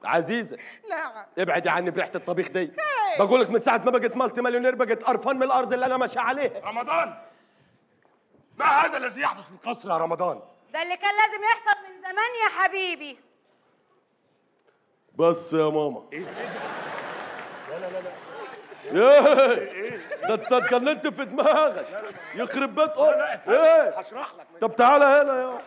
عزيزه نعم ابعدي عني بريحه الطبيخ دي بقول لك من ساعه ما بقيت مالتي مليونير بقيت قرفان من الارض اللي انا ماشي عليها رمضان ما هذا الذي يحدث في القصر يا رمضان ده اللي كان لازم يحصل من زمان يا حبيبي بس يا ماما ايه ده انت اتجننت في دماغك يخرب بيت ام ايه هشرح لك طب تعالى هنا يا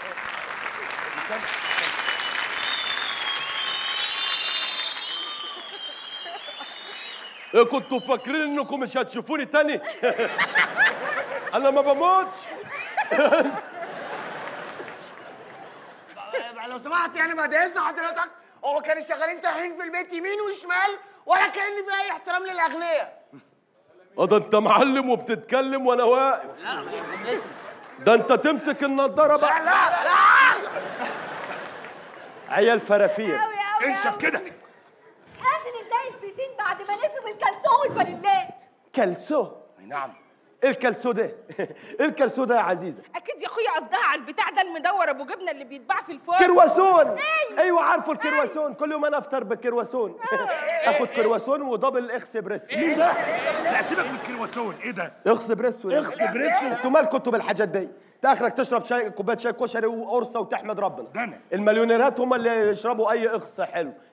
ايه كنتوا فاكرين انكم مش هتشوفوني تاني انا ما بموتش لو سمحت يعني بعد اذن حضرتك هو كانوا شغالين تحرين في البيت يمين وشمال ولا كان في اي احترام للاغنياء اه ده انت معلم وبتتكلم وانا واقف ده انت تمسك النضاره بقى لا لا لا عيال فرافير قوي قوي انشف كده قادر ازاي البسين بعد ما نزلوا الكلسون والفانيلات كلسو أي نعم ايه الكلسو ده ايه الكلسو ده يا عزيزه اكيد يا اخويا قصدها على البتاع ده المدور ابو جبنه اللي بيتباع في الفرن كرواسون ايوه عارفه الكرواسون كل يوم انا افطر بكرواسون اخد كرواسون ودبل اكسبريسو ايه ده؟ لا سيبك من الكرواسون ايه ده؟ اكسبريسو إكسبريسو؟ انتوا مالكم انتوا بالحاجات دي انت اخرك تشرب شاي كوبايه شاي كشري وقرصه وتحمد ربنا ده أنا. المليونيرات هم اللي يشربوا اي اقصى حلو